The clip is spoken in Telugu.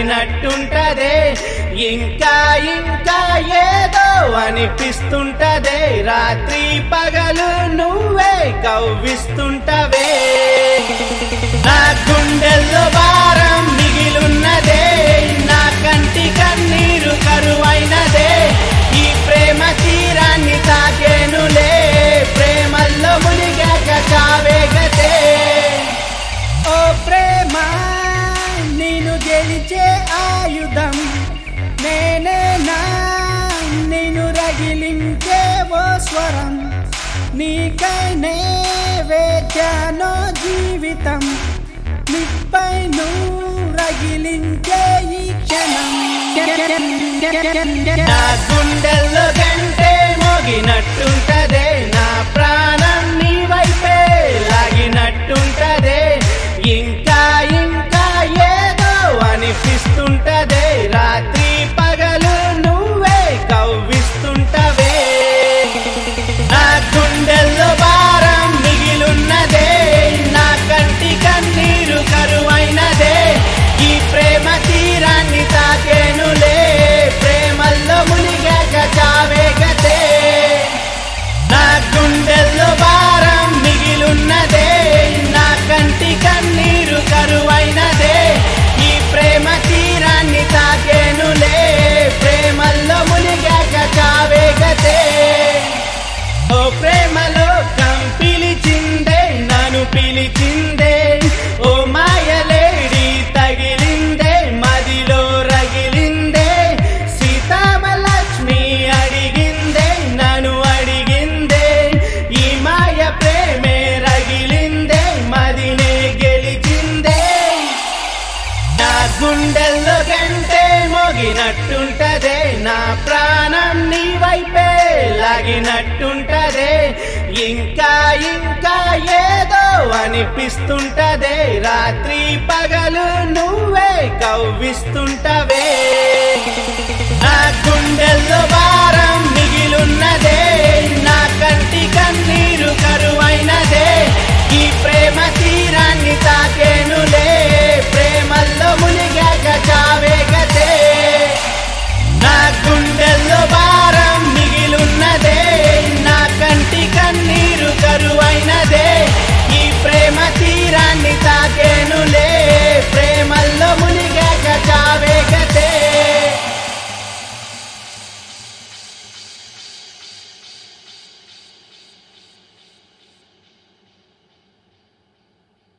లాగినట్టుంటదే ఇంకా ఇంకా ఏదో అనిపిస్తుంటదే రాత్రి పగలు నువ్వే కవ్విస్తుంటవే నా గుండెల్లో భారం మిగిలున్నదే నా కంటి కన్నీరు కరువైనదే ఈ ప్రేమ తీరాన్ని తాకేనులే ప్రేమల్లో మునిగాక చావేగతే ఓ ప్రేమ నేను గెలిచే ఆయుధం నేనేనా నేను రగిలించే ఓ స్వరం నీకైనే వేచానో జీవితం నిప్పై నువ్వు రగిలించే ఈ క్షణం నా గుండెల్లో గంటే మోగినట్టుంటదే నా ప్రాణం నీ వైపే లాగినట్టుంటదే ఇంకా ఇంకా ఏదో అనిపిస్తుంటదే రాత్రి పగలు నువ్వే కవ్విస్తుంటవే నా గుండెల్లో భారం మిగిలున్నదే నా కంటి కన్నీరు కరువైనదే ఈ ప్రేమ తీరాన్ని తాకేనులే ప్రేమల్లో మునిగాక చావేగతే నా గుండెల్లో భారం మిగిలున్నదే నా కంటి కన్నీరు కరువైనదే ఈ ప్రేమ తీరాన్ని తాకేనులే ప్రేమల్లో మునిగాక చావేగతే ఓ ప్రేమలో కంపిలిచిందే నన్ను పిలిచిందే ఓ మాయలేడి తగిలిందే మదిలో రగిలిందే సీతామలక్ష్మి అడిగిందే నన్ను అడిగిందే ఈ మాయ ప్రేమే రగిలిందే మదినే గెలిచిందే నా గుండెల్లో గంటే మోగినట్టుంటదే నా ప్రాణం నీ వైపే లాగినట్టుంటదే ఇంకా ఇంకా ఏదో అనిపిస్తుంటదే రాత్రి పగలు నువ్వే కవ్విస్తుంటవే